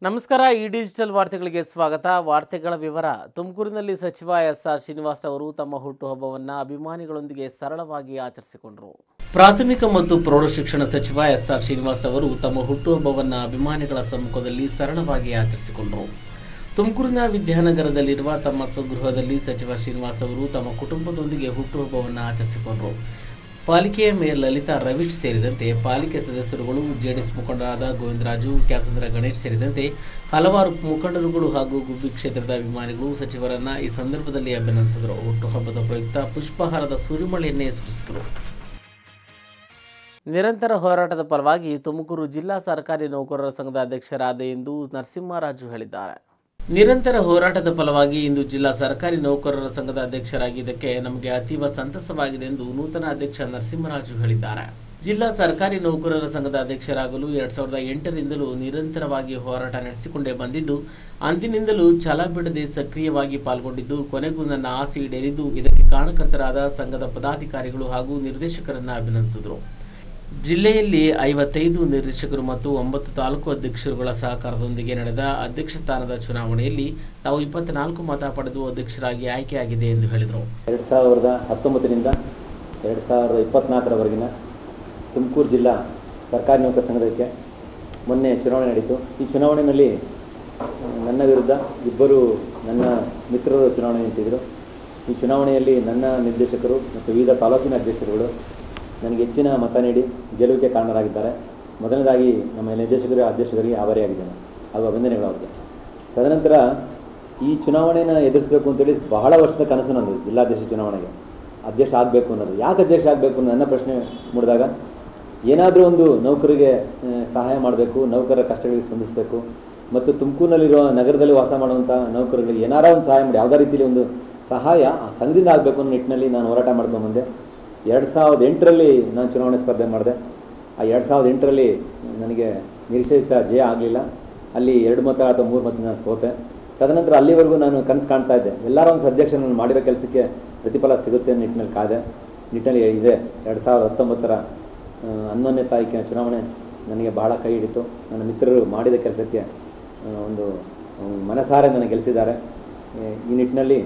ನಮಸ್ಕಾರ ಈ ಡಿಜಿಟಲ್ ವಾರ್ತೆಗಳಿಗೆ ಸ್ವಾಗತ ವಾರ್ತೆಗಳ ವಿವರ ತುಮಕೂರಿನಲ್ಲಿ ಸಚಿವ ಎಸ್ ಆರ್ ಶ್ರೀನಿವಾಸ್ ಅವರು ತಮ್ಮ ಹುಟ್ಟುಹಬ್ಬವನ್ನು ಅಭಿಮಾನಿಗಳೊಂದಿಗೆ ಸರಳವಾಗಿ ಆಚರಿಸಿಕೊಂಡರು ಪ್ರಾಥಮಿಕ ಮತ್ತು ಪ್ರೌಢಶಿಕ್ಷಣ ಸಚಿವ ಎಸ್ ಆರ್ ಶ್ರೀನಿವಾಸ್ ಅವರು ತಮ್ಮ ಹುಟ್ಟುಹಬ್ಬವನ್ನು ಅಭಿಮಾನಿಗಳ ಸಮ್ಮುಖದಲ್ಲಿ ಸರಳವಾಗಿ ಆಚರಿಸಿಕೊಂಡರು ತುಮಕೂರಿನ ವಿದ್ಯಾನಗರದಲ್ಲಿರುವ ತಮ್ಮ ಸ್ವಗೃಹದಲ್ಲಿ ಸಚಿವ ಶ್ರೀನಿವಾಸ್ ಅವರು ತಮ್ಮ ಕುಟುಂಬದೊಂದಿಗೆ ಹುಟ್ಟುಹಬ್ಬವನ್ನು ಆಚರಿಸಿಕೊಂಡರು ಪಾಲಿಕೆಯ ಮೇಯರ್ ಲಲಿತಾ ರವೀಶ್ ಸೇರಿದಂತೆ ಪಾಲಿಕೆ ಸದಸ್ಯರುಗಳು ಜೆಡಿಎಸ್ ಮುಖಂಡರಾದ ಗೋವಿಂದರಾಜು ಕ್ಯಾಸಂದ್ರ ಗಣೇಶ್ ಸೇರಿದಂತೆ ಹಲವಾರು ಮುಖಂಡರುಗಳು ಹಾಗೂ ಗುಬ್ಬಿ ಕ್ಷೇತ್ರದ ಅಭಿಮಾನಿಗಳು ಸಚಿವರನ್ನ ಈ ಸಂದರ್ಭದಲ್ಲಿ ಅಭಿನಂದಿಸಿದರು ಹುಟ್ಟುಹಬ್ಬದ ಪ್ರಯುಕ್ತ ಪುಷ್ಪಹಾರದ ಸುರಿಮಳೆಯನ್ನೇ ಸುರಿಸಿದರು ನಿರಂತರ ಹೋರಾಟದ ಫಲವಾಗಿ ತುಮಕೂರು ಜಿಲ್ಲಾ ಸರ್ಕಾರಿ ನೌಕರರ ಸಂಘದ ಅಧ್ಯಕ್ಷರಾದ ಎಂದು ನರಸಿಂಹರಾಜು ಹೇಳಿದ್ದಾರೆ ನಿರಂತರ ಹೋರಾಟದ ಫಲವಾಗಿ ಇಂದು ಜಿಲ್ಲಾ ಸರ್ಕಾರಿ ನೌಕರರ ಸಂಘದ ಅಧ್ಯಕ್ಷರಾಗಿದ್ದಕ್ಕೆ ನಮಗೆ ಅತೀವ ಸಂತಸವಾಗಿದೆ ಎಂದು ನೂತನ ಅಧ್ಯಕ್ಷ ನರಸಿಂಹರಾಜು ಹೇಳಿದ್ದಾರೆ ಜಿಲ್ಲಾ ಸರ್ಕಾರಿ ನೌಕರರ ಸಂಘದ ಅಧ್ಯಕ್ಷರಾಗಲು ಎರಡ್ ಸಾವಿರದ ಎಂಟರಿಂದಲೂ ನಿರಂತರವಾಗಿ ಹೋರಾಟ ನಡೆಸಿಕೊಂಡೇ ಬಂದಿದ್ದು ಅಂದಿನಿಂದಲೂ ಛಲ ಬಿಡದೆ ಸಕ್ರಿಯವಾಗಿ ಪಾಲ್ಗೊಂಡಿದ್ದು ಕೊನೆಗೂ ನನ್ನ ಆಸೆ ಈಡೇರಿದ್ದು ಇದಕ್ಕೆ ಕಾರಣಕರ್ತರಾದ ಸಂಘದ ಪದಾಧಿಕಾರಿಗಳು ಹಾಗೂ ನಿರ್ದೇಶಕರನ್ನ ಅಭಿನಂದಿಸಿದರು ಜಿಲ್ಲೆಯಲ್ಲಿ ಐವತ್ತೈದು ನಿರ್ದೇಶಕರು ಮತ್ತು ಒಂಬತ್ತು ತಾಲೂಕು ಅಧ್ಯಕ್ಷರುಗಳ ಸಹಕಾರದೊಂದಿಗೆ ನಡೆದ ಅಧ್ಯಕ್ಷ ಸ್ಥಾನದ ಚುನಾವಣೆಯಲ್ಲಿ ತಾವು ಇಪ್ಪತ್ನಾಲ್ಕು ಮತ ಪಡೆದು ಅಧ್ಯಕ್ಷರಾಗಿ ಆಯ್ಕೆಯಾಗಿದೆ ಎಂದು ಹೇಳಿದರು ಎರಡು ಸಾವಿರದ ಹತ್ತೊಂಬತ್ತರಿಂದ ಎರಡು ಸಾವಿರದ ಇಪ್ಪತ್ತ್ನಾಲ್ಕರವರೆಗಿನ ತುಮಕೂರು ಜಿಲ್ಲಾ ಸರ್ಕಾರಿ ನೌಕರ ಸಂಘದಕ್ಕೆ ಮೊನ್ನೆ ಚುನಾವಣೆ ನಡೀತು ಈ ಚುನಾವಣೆಯಲ್ಲಿ ನನ್ನ ವಿರುದ್ಧ ಇಬ್ಬರು ನನ್ನ ಮಿತ್ರರು ಚುನಾವಣೆ ನಿಂತಿದ್ದರು ಈ ಚುನಾವಣೆಯಲ್ಲಿ ನನ್ನ ನಿರ್ದೇಶಕರು ಮತ್ತು ವಿವಿಧ ತಾಲೂಕಿನ ಅಧ್ಯಕ್ಷರುಗಳು ನನಗೆ ಹೆಚ್ಚಿನ ಮತ ನೀಡಿ ಗೆಲುವಿಗೆ ಕಾರಣರಾಗಿದ್ದಾರೆ ಮೊದಲನೇದಾಗಿ ನಮ್ಮ ನಿರ್ದೇಶಕರು ಅಧ್ಯಕ್ಷರಿಗೆ ಆಭಾರಿಯಾಗಿದ್ದೇನೆ ಹಾಗೂ ಅಭಿನಂದನೆಗಳು ಅವರಿಗೆ ತದನಂತರ ಈ ಚುನಾವಣೆನ ಎದುರಿಸಬೇಕು ಅಂತೇಳಿ ಬಹಳ ವರ್ಷದ ಕನಸು ನಂದು ಜಿಲ್ಲಾಧ್ಯಕ್ಷ ಚುನಾವಣೆಗೆ ಅಧ್ಯಕ್ಷ ಆಗಬೇಕು ಅನ್ನೋದು ಯಾಕೆ ಅಧ್ಯಕ್ಷ ಆಗಬೇಕು ಅನ್ನೋ ನನ್ನ ಪ್ರಶ್ನೆ ಮೂಡಿದಾಗ ಏನಾದರೂ ಒಂದು ನೌಕರಿಗೆ ಆ, ಸಹಾಯ ಮಾಡಬೇಕು ನೌಕರರ ಕಷ್ಟಗಳಿಗೆ ಸ್ಪಂದಿಸಬೇಕು ಮತ್ತು ತುಮಕೂರಿನಲ್ಲಿರುವ ನಗರದಲ್ಲಿ ವಾಸ ಮಾಡುವಂಥ ನೌಕರರಿಗೆ ಏನಾರ ಒಂದು ಸಹಾಯ ಮಾಡಿ ಯಾವುದೇ ರೀತಿಯಲ್ಲಿ ಒಂದು ಸಹಾಯ ಆ ಸಂಘದಿಂದ ಆಗಬೇಕು ಅನ್ನೋ ನಿಟ್ಟಿನಲ್ಲಿ ನಾನು ಹೋರಾಟ ಮಾಡ್ಕೊಂಬಂದೆ ಎರಡು ಸಾವಿರದ ಎಂಟರಲ್ಲಿ ನಾನು ಚುನಾವಣೆ ಸ್ಪರ್ಧೆ ಮಾಡಿದೆ ಆ ಎರಡು ಸಾವಿರದ ಎಂಟರಲ್ಲಿ ನನಗೆ ನಿರೀಕ್ಷಿತ ಜಯ ಆಗಲಿಲ್ಲ ಅಲ್ಲಿ ಎರಡು ಮತ ಅಥವಾ ಮೂರು ಮತ ನಾನು ಸೋತೆ ತದನಂತರ ಅಲ್ಲಿವರೆಗೂ ನಾನು ಕನಸು ಕಾಣ್ತಾ ಇದ್ದೆ ಎಲ್ಲರ ಒಂದು ಅಧ್ಯಕ್ಷ ನಾನು ಮಾಡಿರೋ ಕೆಲಸಕ್ಕೆ ಪ್ರತಿಫಲ ಸಿಗುತ್ತೆ ಅನ್ನೋ ನಿಟ್ಟಿನಲ್ಲಿ ಕಾದೆ ನಿಟ್ಟಿನಲ್ಲಿ ಇದೆ ಎರಡು ಸಾವಿರದ ಹತ್ತೊಂಬತ್ತರ ಆ, ಹನ್ನೊಂದನೇ ತಾರೀಕಿನ ಚುನಾವಣೆ ನನಗೆ ಬಹಳ ಕೈ ಹಿಡಿತು ನನ್ನ ಮಿತ್ರರು ಮಾಡಿದ ಕೆಲಸಕ್ಕೆ ಆ, ಒಂದು ಒಂದು ಮನಸಾರೆ ನನಗೆ ಗೆಲ್ಲಿಸಿದ್ದಾರೆ ಈ- ಈ ನಿಟ್ಟಿನಲ್ಲಿ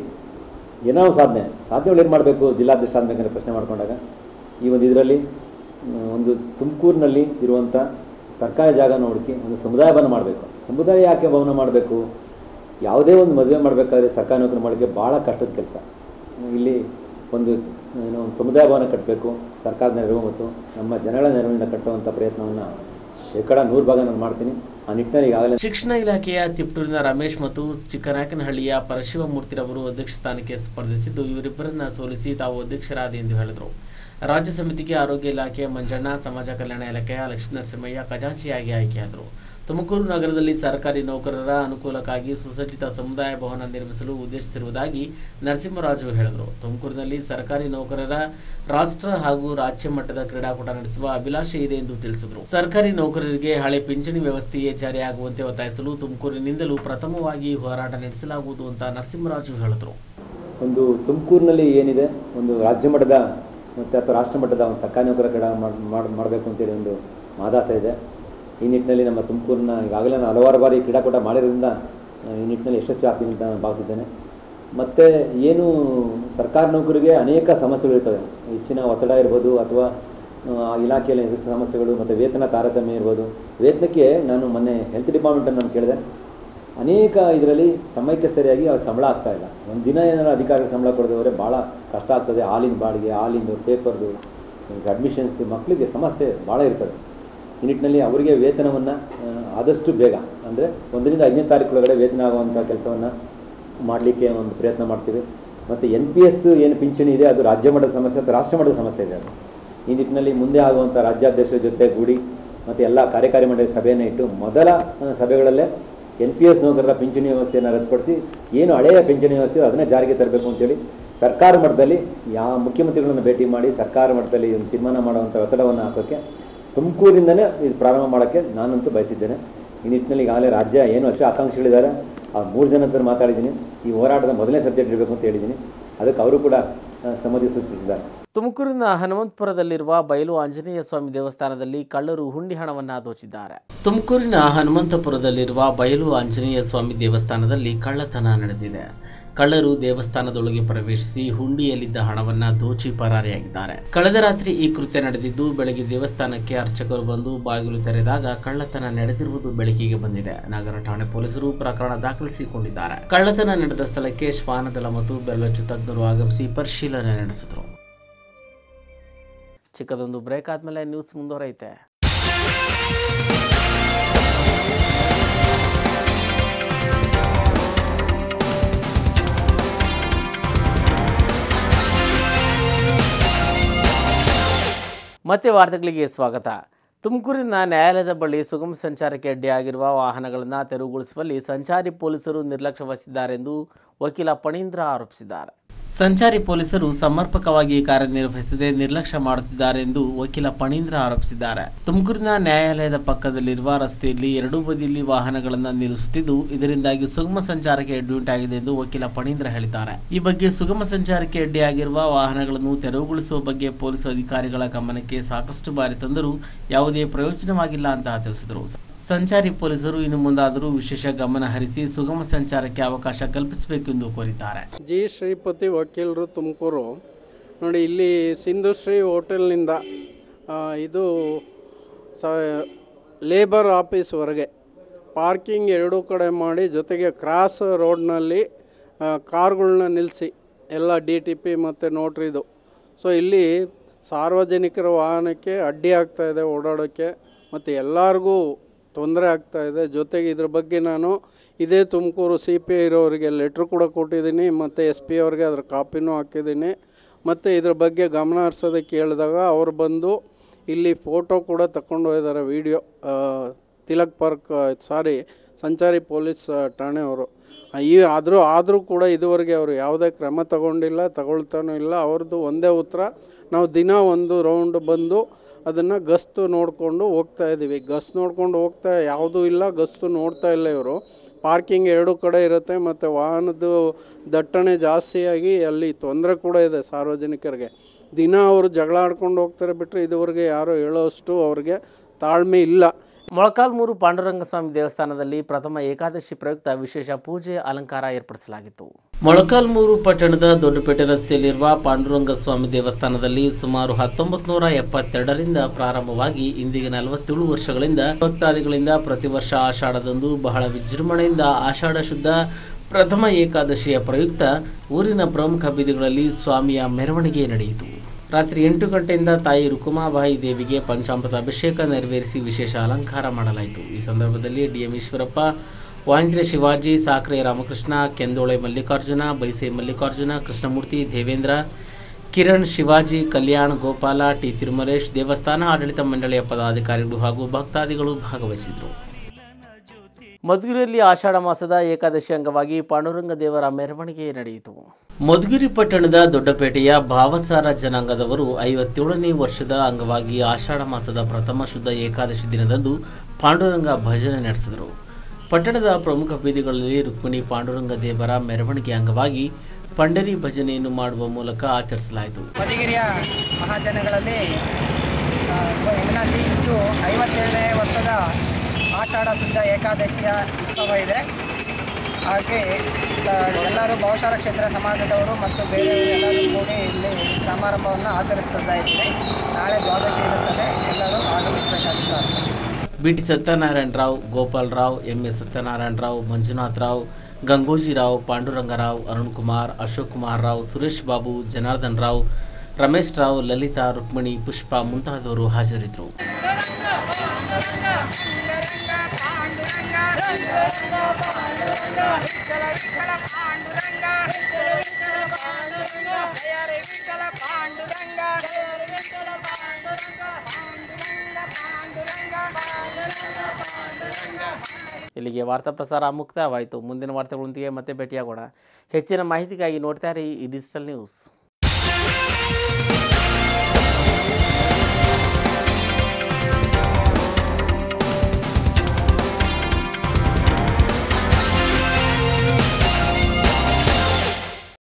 ಏನೋ ಒಂದು ಸಾಧನೆ ಸಾಧನೆಗಳು ಏನು ಮಾಡಬೇಕು ಜಿಲ್ಲಾಧ್ಯಕ್ಷ ಆಗಬೇಕಂತ ಪ್ರಶ್ನೆ ಮಾಡ್ಕೊಂಡಾಗ ಈ ಒಂದು ಇದರಲ್ಲಿ ಒಂದು ತುಮಕೂರಿನಲ್ಲಿ ಇರುವಂಥ ಸರ್ಕಾರಿ ಜಾಗ ನೋಡ್ಕಿ ಒಂದು ಸಮುದಾಯ ಭವನ ಮಾಡಬೇಕು ಸಮುದಾಯ ಯಾಕೆ ಭವನ ಮಾಡಬೇಕು ಯಾವುದೇ ಒಂದು ಮದುವೆ ಮಾಡಬೇಕಾದ್ರೆ ಸರ್ಕಾರಿ ನೌಕರಿ ಮಾಡೋಕ್ಕೆ ಭಾಳ ಕಷ್ಟದ ಕೆಲಸ ಇಲ್ಲಿ ಒಂದು ಸ- ಏನೋ ಒಂದು ಸಮುದಾಯ ಭವನ ಕಟ್ಟಬೇಕು ಸರ್ಕಾರದ ನೆರವು ಮತ್ತು ನಮ್ಮ ಜನಗಳ ನೆರವಿನಿಂದ ಕಟ್ಟುವಂಥ ಪ್ರಯತ್ನವನ್ನು ಶೇಕಡ ನೂರು ಭಾಗ ನಾನು ಮಾಡ್ತೀನಿ ಆ ನಿಟ್ಟಿನಲ್ಲಿ ಈಗಾಗಲೇ ಶಿಕ್ಷಣ ಇಲಾಖೆಯ ತಿಪ್ಟೂರಿನ ರಮೇಶ್ ಮತ್ತು ಚಿಕ್ಕನಾಯಕನಹಳ್ಳಿಯ ಪರಶಿವಮೂರ್ತಿರವರು ಅಧ್ಯಕ್ಷ ಸ್ಥಾನಕ್ಕೆ ಸ್ಪರ್ಧಿಸಿದ್ದು ಇವರಿಬ್ಬರನ್ನ ಸೋಲಿಸಿ ತಾವು ಅಧ್ಯಕ್ಷರಾದ ಎಂದು ಹೇಳಿದರು ರಾಜ್ಯ ಸಮಿತಿಗೆ ಆರೋಗ್ಯ ಇಲಾಖೆ ಮಂಜಣ್ಣ ಸಮಾಜ ಕಲ್ಯಾಣ ಇಲಾಖೆಯ ಲಕ್ಷ್ಮೀ ನರಸಿಂಹಯ್ಯ ಖಜಾಂಚಿಯಾಗಿ ಆಯ್ಕೆಯಾದರು ತುಮಕೂರು ನಗರದಲ್ಲಿ ಸರ್ಕಾರಿ ನೌಕರರ ಅನುಕೂಲಕ್ಕಾಗಿ ಸುಸಜ್ಜಿತ ಸಮುದಾಯ ಭವನ ನಿರ್ಮಿಸಲು ಉದ್ದೇಶಿಸಿರುವುದಾಗಿ ನರಸಿಂಹರಾಜು ಹೇಳಿದರು ತುಮಕೂರಿನಲ್ಲಿ ಸರ್ಕಾರಿ ನೌಕರರ ರಾಷ್ಟ್ರ ಹಾಗೂ ರಾಜ್ಯ ಮಟ್ಟದ ಕ್ರೀಡಾಕೂಟ ನಡೆಸುವ ಅಭಿಲಾಷೆ ಇದೆ ಎಂದು ತಿಳಿಸಿದರು ಸರ್ಕಾರಿ ನೌಕರರಿಗೆ ಹಳೆ ಪಿಂಚಣಿ ವ್ಯವಸ್ಥೆಯೇ ಜಾರಿಯಾಗುವಂತೆ ಒತ್ತಾಯಿಸಲು ತುಮಕೂರಿನಿಂದಲೂ ಪ್ರಥಮವಾಗಿ ಹೋರಾಟ ನಡೆಸಲಾಗುವುದು ಅಂತ ನರಸಿಂಹರಾಜು ಹೇಳಿದರು ಒಂದು ತುಮಕೂರಿನಲ್ಲಿ ಏನಿದೆ ಒಂದು ರಾಜ್ಯ ಮಟ್ಟದ ಮತ್ತು ಅಥವಾ ರಾಷ್ಟ್ರ ಮಟ್ಟದ ಒಂದು ಸರ್ಕಾರಿ ನೌಕರ ಕ್ರೀಡಾ ಮಾಡಿ ಮಾಡಬೇಕು ಅಂತೇಳಿ ಒಂದು ಮಾದಾಸ ಇದೆ ಈ ನಿಟ್ಟಿನಲ್ಲಿ ನಮ್ಮ ತುಮಕೂರಿನ ಈಗಾಗಲೇ ನಾನು ಹಲವಾರು ಬಾರಿ ಕ್ರೀಡಾಕೂಟ ಮಾಡಿರೋದ್ರಿಂದ ಆ, ಈ ನಿಟ್ಟಿನಲ್ಲಿ ಯಶಸ್ವಿ ಆಗ್ತೀನಿ ಅಂತ ನಾನು ಭಾವಿಸಿದ್ದೇನೆ ಮತ್ತು ಏನು ಸರ್ಕಾರಿ ನೌಕರಿಗೆ ಅನೇಕ ಸಮಸ್ಯೆಗಳಿರ್ತವೆ ಹೆಚ್ಚಿನ ಒತ್ತಡ ಇರ್ಬೋದು ಅಥವಾ ಆ, ಇಲಾಖೆಯಲ್ಲಿ ಎದುರಿಸಿದ ಸಮಸ್ಯೆಗಳು ಮತ್ತು ವೇತನ ತಾರತಮ್ಯ ಇರ್ಬೋದು ವೇತನಕ್ಕೆ ನಾನು ಮೊನ್ನೆ ಹೆಲ್ತ್ ಡಿಪಾರ್ಟ್ಮೆಂಟನ್ನು ನಾನು ಕೇಳಿದೆ ಅನೇಕ ಇದರಲ್ಲಿ ಸಮಯಕ್ಕೆ ಸರಿಯಾಗಿ ಅವ್ರ ಸಂಬಳ ಆಗ್ತಾ ಇಲ್ಲ ಒಂದು ದಿನ ಏನಾದ್ರು ಅಧಿಕಾರಿಗಳು ಸಂಬಳ ಕೊಡದವರೆ ಭಾಳ ಕಷ್ಟ ಆಗ್ತದೆ ಹಾಲಿನ ಬಾಡಿಗೆ ಹಾಲಿಂದು ಪೇಪರ್ದು ಅಡ್ಮಿಷನ್ಸ್ ಮಕ್ಕಳಿಗೆ ಸಮಸ್ಯೆ ಭಾಳ ಇರ್ತದೆ ಈ ನಿಟ್ಟಿನಲ್ಲಿ ಅವರಿಗೆ ವೇತನವನ್ನು ಆದಷ್ಟು ಬೇಗ ಅಂದರೆ ಒಂದರಿಂದ ಐದನೇ ತಾರೀಕು ಒಳಗಡೆ ವೇತನ ಆಗುವಂಥ ಕೆಲಸವನ್ನು ಮಾಡಲಿಕ್ಕೆ ಒಂದು ಪ್ರಯತ್ನ ಮಾಡ್ತೀವಿ ಮತ್ತು ಎನ್ ಪಿ ಎಸ್ ಏನು ಪಿಂಚಣಿ ಇದೆ ಅದು ರಾಜ್ಯ ಮಟ್ಟದ ಸಮಸ್ಯೆ ಅಥವಾ ರಾಷ್ಟ್ರ ಮಟ್ಟದ ಸಮಸ್ಯೆ ಇದೆ ಅದು ಈ ನಿಟ್ಟಿನಲ್ಲಿ ಮುಂದೆ ಆಗುವಂಥ ರಾಜ್ಯಾಧ್ಯಕ್ಷರ ಜೊತೆ ಗೂಡಿ ಮತ್ತು ಎಲ್ಲ ಕಾರ್ಯಕಾರಿ ಮಂಡಳಿ ಸಭೆಯನ್ನು ಇಟ್ಟು ಮೊದಲ ಆ, ಸಭೆಗಳಲ್ಲೇ ಎನ್ ಪಿ ಎಸ್ ನೌಕರರ ಪಿಂಚಣಿ ವ್ಯವಸ್ಥೆಯನ್ನು ರದ್ದುಪಡಿಸಿ ಏನು ಹಳೆಯ ಪಿಂಚಣಿ ವ್ಯವಸ್ಥೆ ಅದನ್ನೇ ಜಾರಿಗೆ ತರಬೇಕು ಅಂತೇಳಿ ಸರ್ಕಾರ ಮಟ್ಟದಲ್ಲಿ ಯಾವ ಮುಖ್ಯಮಂತ್ರಿಗಳನ್ನು ಭೇಟಿ ಮಾಡಿ ಸರ್ಕಾರ ಮಟ್ಟದಲ್ಲಿ ಒಂದು ತೀರ್ಮಾನ ಮಾಡುವಂಥ ಒತ್ತಡವನ್ನು ಹಾಕೋಕ್ಕೆ ತುಮಕೂರಿಂದನೇ ಇದು ಪ್ರಾರಂಭ ಮಾಡೋಕ್ಕೆ ನಾನಂತೂ ಬಯಸಿದ್ದೇನೆ ಈ ನಿಟ್ಟಿನಲ್ಲಿ ಈಗಾಗಲೇ ರಾಜ್ಯ ಏನು ಅಷ್ಟು ಆಕಾಂಕ್ಷಿಗಳಿದ್ದಾರೆ ಆ ಮೂರು ಜನ ಹತ್ರ ಮಾತಾಡಿದ್ದೀನಿ ಈ ಹೋರಾಟದ ಮೊದಲನೇ ಸಬ್ಜೆಕ್ಟ್ ಇರಬೇಕು ಅಂತ ಹೇಳಿದ್ದೀನಿ ಅದಕ್ಕೆ ಅವರು ಕೂಡ ಆ, ಸಮ್ಮತಿ ಸೂಚಿಸಿದ್ದಾರೆ ತುಮಕೂರಿನ ಹನುಮಂತಪುರದಲ್ಲಿರುವ ಬಯಲು ಆಂಜನೇಯ ಸ್ವಾಮಿ ದೇವಸ್ಥಾನದಲ್ಲಿ ಕಳ್ಳರು ಹುಂಡಿ ಹಣವನ್ನು ದೋಚಿದ್ದಾರೆ ತುಮಕೂರಿನ ಹನುಮಂತಪುರದಲ್ಲಿರುವ ಬಯಲು ಆಂಜನೇಯ ಸ್ವಾಮಿ ದೇವಸ್ಥಾನದಲ್ಲಿ ಕಳ್ಳತನ ನಡೆದಿದೆ ಕಳ್ಳರು ದೇವಸ್ಥಾನದೊಳಗೆ ಪ್ರವೇಶಿಸಿ ಹುಂಡಿಯಲ್ಲಿದ್ದ ಹಣವನ್ನ ದೋಚಿ ಪರಾರಿಯಾಗಿದ್ದಾರೆ ಕಳೆದ ರಾತ್ರಿ ಈ ಕೃತ್ಯ ನಡೆದಿದ್ದು ಬೆಳಗ್ಗೆ ದೇವಸ್ಥಾನಕ್ಕೆ ಅರ್ಚಕರು ಬಂದು ಬಾಗಿಲು ತೆರೆದಾಗ ಕಳ್ಳತನ ನಡೆದಿರುವುದು ಬೆಳಕಿಗೆ ಬಂದಿದೆ ನಗರ ಠಾಣೆ ಪೊಲೀಸರು ಪ್ರಕರಣ ದಾಖಲಿಸಿಕೊಂಡಿದ್ದಾರೆ ಕಳ್ಳತನ ನಡೆದ ಸ್ಥಳಕ್ಕೆ ಶ್ವಾನದಳ ಮತ್ತು ಬೆರಳಚ್ಚು ತಜ್ಞರು ಆಗಮಿಸಿ ಪರಿಶೀಲನೆ ನಡೆಸಿದರು ಚಿಕ್ಕದೊಂದು ಬ್ರೇಕ್ ಆದಮೇಲೆ ನ್ಯೂಸ್ ಮುಂದುವರೈತೆ ಮತ್ತೆ ವಾರ್ತೆಗಳಿಗೆ ಸ್ವಾಗತ ತುಮಕೂರಿನ ನ್ಯಾಯಾಲಯದ ಬಳಿ ಸುಗಮ ಸಂಚಾರಕ್ಕೆ ಅಡ್ಡಿಯಾಗಿರುವ ವಾಹನಗಳನ್ನು ತೆರವುಗೊಳಿಸುವಲ್ಲಿ ಸಂಚಾರಿ ಪೊಲೀಸರು ನಿರ್ಲಕ್ಷ್ಯ ವಹಿಸಿದ್ದಾರೆಂದು ವಕೀಲ ಫಣೀಂದ್ರ ಆರೋಪಿಸಿದ್ದಾರೆ ಸಂಚಾರಿ ಪೊಲೀಸರು ಸಮರ್ಪಕವಾಗಿ ಕಾರ್ಯನಿರ್ವಹಿಸದೆ ನಿರ್ಲಕ್ಷ್ಯ ಮಾಡುತ್ತಿದ್ದಾರೆ ಎಂದು ವಕೀಲ ಫಣೀಂದ್ರ ಆರೋಪಿಸಿದ್ದಾರೆ ತುಮಕೂರಿನ ನ್ಯಾಯಾಲಯದ ಪಕ್ಕದಲ್ಲಿರುವ ರಸ್ತೆಯಲ್ಲಿ ಎರಡೂ ಬದಿಯಲ್ಲಿ ವಾಹನಗಳನ್ನು ನಿಲ್ಲಿಸುತ್ತಿದ್ದು ಇದರಿಂದಾಗಿ ಸುಗಮ ಸಂಚಾರಕ್ಕೆ ಅಡ್ಡಿಯುಂಟಾಗಿದೆ ಎಂದು ವಕೀಲ ಫಣೀಂದ್ರ ಹೇಳಿದ್ದಾರೆ ಈ ಬಗ್ಗೆ ಸುಗಮ ಸಂಚಾರಕ್ಕೆ ಅಡ್ಡಿಯಾಗಿರುವ ವಾಹನಗಳನ್ನು ತೆರವುಗೊಳಿಸುವ ಬಗ್ಗೆ ಪೊಲೀಸ್ ಅಧಿಕಾರಿಗಳ ಗಮನಕ್ಕೆ ಸಾಕಷ್ಟು ಬಾರಿ ತಂದರೂ ಯಾವುದೇ ಪ್ರಯೋಜನವಾಗಿಲ್ಲ ಅಂತ ತಿಳಿಸಿದರು ಸಂಚಾರಿ ಪೊಲೀಸರು ಇನ್ನು ಮುಂದಾದರೂ ವಿಶೇಷ ಗಮನ ಹರಿಸಿ ಸುಗಮ ಸಂಚಾರಕ್ಕೆ ಅವಕಾಶ ಕಲ್ಪಿಸಬೇಕೆಂದು ಕೋರಿದ್ದಾರೆ ಜಿ ಶ್ರೀಪತಿ ವಕೀಲರು ತುಮಕೂರು ನೋಡಿ ಇಲ್ಲಿ ಸಿಂಧುಶ್ರೀ ಹೋಟೆಲ್ನಿಂದ ಆ, ಇದು ಸ ಲೇಬರ್ ಆಫೀಸ್ವರೆಗೆ ಪಾರ್ಕಿಂಗ್ ಎರಡೂ ಕಡೆ ಮಾಡಿ ಜೊತೆಗೆ ಕ್ರಾಸ್ ರೋಡ್ನಲ್ಲಿ ಕಾರ್ಗಳ್ನ ನಿಲ್ಲಿಸಿ ಎಲ್ಲ ಡಿ ಟಿ ಪಿ ಮತ್ತು ನೋಟ್ರಿದು ಸೊ ಇಲ್ಲಿ ಸಾರ್ವಜನಿಕರ ವಾಹನಕ್ಕೆ ಅಡ್ಡಿ ಆಗ್ತಾ ಇದೆ ಓಡಾಡೋಕ್ಕೆ ಮತ್ತು ಎಲ್ಲರಿಗೂ ತೊಂದರೆ ಆಗ್ತಾ ಇದೆ ಜೊತೆಗೆ ಇದ್ರ ಬಗ್ಗೆ ನಾನು ಇದೇ ತುಮಕೂರು ಸಿ ಪಿ ಐ ಇರೋರಿಗೆ ಲೆಟ್ರ್ ಕೂಡ ಕೊಟ್ಟಿದ್ದೀನಿ ಮತ್ತು ಎಸ್ ಪಿ ಅವ್ರಿಗೆ ಅದ್ರ ಕಾಪಿನೂ ಹಾಕಿದ್ದೀನಿ ಮತ್ತು ಇದ್ರ ಬಗ್ಗೆ ಗಮನ ಹರಿಸೋದಕ್ಕೆ ಹೇಳಿದಾಗ ಅವ್ರು ಬಂದು ಇಲ್ಲಿ ಫೋಟೋ ಕೂಡ ತಗೊಂಡು ಹೋಗಿದ್ದಾರೆ ವಿಡಿಯೋ ತಿಲಕ್ ಪಾರ್ಕ್ ಸಾರಿ ಸಂಚಾರಿ ಪೊಲೀಸ್ ಆ, ಠಾಣೆಯವರು ಆ, ಈ ಆದರೂ ಆದರೂ ಕೂಡ ಇದುವರೆಗೆ ಅವರು ಯಾವುದೇ ಕ್ರಮ ತಗೊಂಡಿಲ್ಲ ತಗೊಳ್ತಾನೂ ಇಲ್ಲ ಅವ್ರದ್ದು ಒಂದೇ ಉತ್ತರ ನಾವು ದಿನ ಒಂದು ರೌಂಡ್ ಬಂದು ಅದನ್ನು ಗಸ್ತು ನೋಡಿಕೊಂಡು ಹೋಗ್ತಾ ಇದ್ದೀವಿ ಗಸ್ ನೋಡ್ಕೊಂಡು ಹೋಗ್ತಾ ಯಾವುದೂ ಇಲ್ಲ ಗಸ್ತು ನೋಡ್ತಾ ಇಲ್ಲ ಇವರು ಪಾರ್ಕಿಂಗ್ ಎರಡು ಕಡೆ ಇರುತ್ತೆ ಮತ್ತು ವಾಹನದ್ದು ದಟ್ಟಣೆ ಜಾಸ್ತಿಯಾಗಿ ಅಲ್ಲಿ ತೊಂದರೆ ಕೂಡ ಇದೆ ಸಾರ್ವಜನಿಕರಿಗೆ ದಿನ ಅವರು ಜಗಳ ಆಡ್ಕೊಂಡು ಹೋಗ್ತಾರೆ ಬಿಟ್ಟರೆ ಇದುವರೆಗೆ ಯಾರು ಹೇಳೋಷ್ಟು ಅವ್ರಿಗೆ ತಾಳ್ಮೆ ಇಲ್ಲ ಮೊಳಕಾಲ್ಮೂರು ಪಾಂಡುರಂಗ ಸ್ವಾಮಿ ದೇವಸ್ಥಾನದಲ್ಲಿ ಪ್ರಥಮ ಏಕಾದಶಿ ಪ್ರಯುಕ್ತ ವಿಶೇಷ ಪೂಜೆ ಅಲಂಕಾರ ಏರ್ಪಡಿಸಲಾಗಿತ್ತು ಮೊಳಕಾಲ್ಮೂರು ಪಟ್ಟಣದ ದೊಡ್ಡಪೇಟೆ ರಸ್ತೆಯಲ್ಲಿರುವ ಪಾಂಡುರಂಗ ಸ್ವಾಮಿ ದೇವಸ್ಥಾನದಲ್ಲಿ ಸುಮಾರು ಹತ್ತೊಂಬತ್ತು ನೂರ ಎಪ್ಪತ್ತೆರಡರಿಂದ ಪ್ರಾರಂಭವಾಗಿ ಇಂದಿಗೆ ನಲವತ್ತೇಳು ವರ್ಷಗಳಿಂದ ಭಕ್ತಾದಿಗಳಿಂದ ಪ್ರತಿ ವರ್ಷ ಆಷಾಢದಂದು ಬಹಳ ವಿಜೃಂಭಣೆಯಿಂದ ಆಷಾಢ ಶುದ್ಧ ಪ್ರಥಮ ಏಕಾದಶಿಯ ಪ್ರಯುಕ್ತ ಊರಿನ ಪ್ರಮುಖ ಬೀದಿಗಳಲ್ಲಿ ಸ್ವಾಮಿಯ ಮೆರವಣಿಗೆ ನಡೆಯಿತು ರಾತ್ರಿ ಎಂಟು ಗಂಟೆಯಿಂದ ತಾಯಿ ರುಕುಮಾಬಾಯಿ ದೇವಿಗೆ ಪಂಚಾಮೃತ ಅಭಿಷೇಕ ನೆರವೇರಿಸಿ ವಿಶೇಷ ಅಲಂಕಾರ ಮಾಡಲಾಯಿತು ಈ ಸಂದರ್ಭದಲ್ಲಿ ಡಿಎಂ ಈಶ್ವರಪ್ಪ ವಾಂಜ್ರೆ ಶಿವಾಜಿ ಸಾಕ್ರೆ ರಾಮಕೃಷ್ಣ ಕೆಂದೋಳೆ ಮಲ್ಲಿಕಾರ್ಜುನ ಬೈಸೆ ಮಲ್ಲಿಕಾರ್ಜುನ ಕೃಷ್ಣಮೂರ್ತಿ ದೇವೇಂದ್ರ ಕಿರಣ್ ಶಿವಾಜಿ ಕಲ್ಯಾಣ್ ಗೋಪಾಲ ಟಿ ತಿರುಮಲೇಶ್ ದೇವಸ್ಥಾನ ಆಡಳಿತ ಮಂಡಳಿಯ ಪದಾಧಿಕಾರಿಗಳು ಹಾಗೂ ಭಕ್ತಾದಿಗಳು ಭಾಗವಹಿಸಿದರು ಮಧುಗಿರಿಯಲ್ಲಿ ಆಷಾಢ ಮಾಸದ ಏಕಾದಶಿ ಅಂಗವಾಗಿ ಪಾಂಡುರಂಗ ದೇವರ ಮೆರವಣಿಗೆ ನಡೆಯಿತು ಮಧುಗಿರಿ ಪಟ್ಟಣದ ದೊಡ್ಡಪೇಟೆಯ ಭಾವಸಾರ ಜನಾಂಗದವರು ಐವತ್ತೇಳನೇ ವರ್ಷದ ಅಂಗವಾಗಿ ಆಷಾಢ ಮಾಸದ ಪ್ರಥಮ ಶುದ್ಧ ಏಕಾದಶಿ ದಿನದಂದು ಪಾಂಡುರಂಗ ಭಜನೆ ನಡೆಸಿದರು ಪಟ್ಟಣದ ಪ್ರಮುಖ ಬೀದಿಗಳಲ್ಲಿ ರುಕ್ಮಿಣಿ ಪಾಂಡುರಂಗ ದೇವರ ಮೆರವಣಿಗೆ ಅಂಗವಾಗಿ ಪಂಡರಿ ಭಜನೆಯನ್ನು ಮಾಡುವ ಮೂಲಕ ಆಚರಿಸಲಾಯಿತು ಮಧುಗಿರಿಯ ಮಹಾಜನಗಳಲ್ಲಿ ಆ, ಇದರಲ್ಲಿ ಇದು ಐವತ್ತೇಳನೇ ವರ್ಷದ ಆಷಾಢ ಶುದ್ಧ ಏಕಾದಶಿಯ ಉತ್ಸವ ಇದೆ ಹಾಗೆ ಆ, ಎಲ್ಲರೂ ಬಹುಶಾರ ಕ್ಷೇತ್ರ ಸಮಾಜದವರು ಮತ್ತು ಬೇರೆಯವರು ಎಲ್ಲರೂ ಕೂಡಿ ಇಲ್ಲಿ ಸಮಾರಂಭವನ್ನು ಆಚರಿಸ್ತಾ ಇದ್ದೀವಿ ನಾಳೆ ದ್ವಾದಶಿ ಇರುತ್ತದೆ ಎಲ್ಲರೂ ಆಗಮಿಸಬೇಕಾಗುತ್ತೆ B T Satyanarayana Rao Gopal Rao M S Satyanarayana Rao Manjunath Rao Gangojirao Pandurangarao Arun Kumar Ashok Kumar Rao Suresh Babu Janardhan Rao Ramesh Rao Lalitha Rukmini Pushpa ಮುಂತಾದವರು ಹಾಜರಿದ್ದರು ಇಲ್ಲಿಗೆ ವಾರ್ತಾ ಪ್ರಸಾರ ಮುಕ್ತಾಯವಾಯಿತು ಮುಂದಿನ ವಾರ್ತೆಗಳೊಂದಿಗೆ ಮತ್ತೆ ಭೇಟಿಯಾಗೋಣ ಹೆಚ್ಚಿನ ಮಾಹಿತಿಗಾಗಿ ನೋಡ್ತಾ ಇರಿ ಈ ಡಿಜಿಟಲ್ ನ್ಯೂಸ್